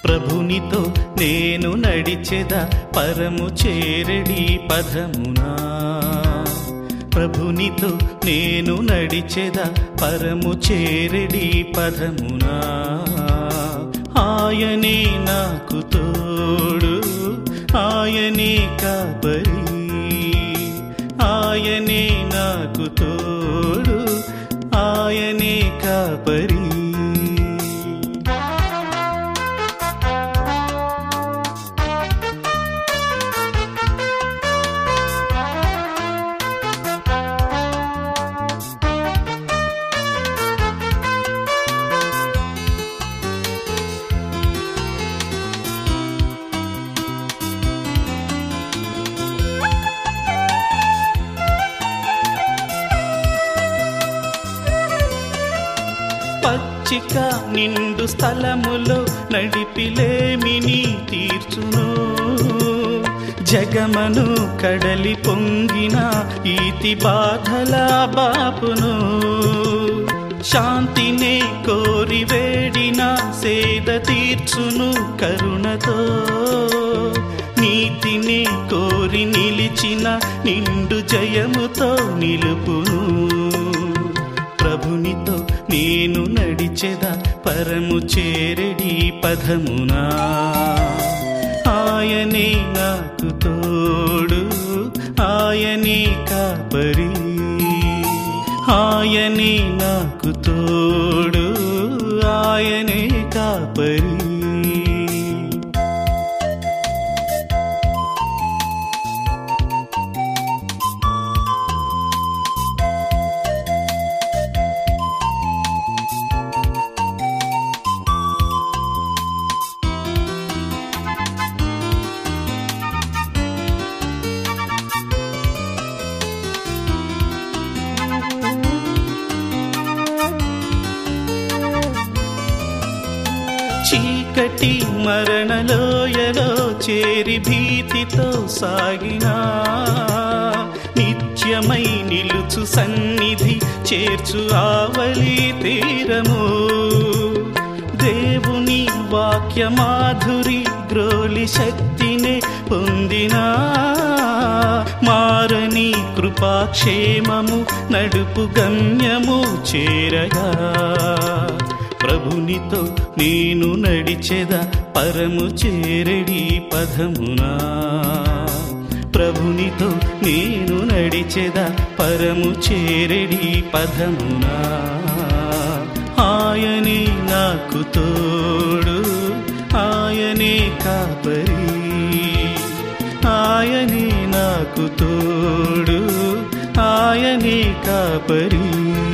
ప్రభునితో నేను నడిచెద పరము చేరడి పదమునా ప్రభునితో నేను నడిచెద పరము చేరడి పదమునా ఆయనే నాకు తోడు ఆయనే కాపరి ఆయనే నాకు తోడు ఆయనే కాపరి పచ్చిక నిండు స్థలములో నడిపిలేమిని తీర్చును జగమను కడలి పొంగిన ఈతి బాధల బాపును శాంతినే కోరి వేడిన సేద తీర్చును కరుణతో నీతిని కోరి నిలిచిన నిండు జయముతో నిలుపును ప్రభునితో నేను నడిచెద పరము చేరడి పదమునా ఆయనే నాకు తోడు ఆయనే కాపరి ఆయనే నాకు తోడు ఆయనే కాపరి చీకటి మరణలోయలో చేరి భీతితో సాగినా నిత్యమై నిలుచు సన్నిధి చేర్చు ఆవలి తీరము దేవుని వాక్య మాధురి గ్రోలి శక్తినే పొందినా మారని కృపాక్షేమము నడుపు గమ్యము చేరగా ప్రభునితో నేను నడిచెద పరము చేరడి పదమునా ప్రభునితో నేను నడిచెద పరము చేరడి పదమునా ఆయనే నాకు తోడు ఆయనే కాపరి ఆయనే నాకు తోడు ఆయనే కాపరి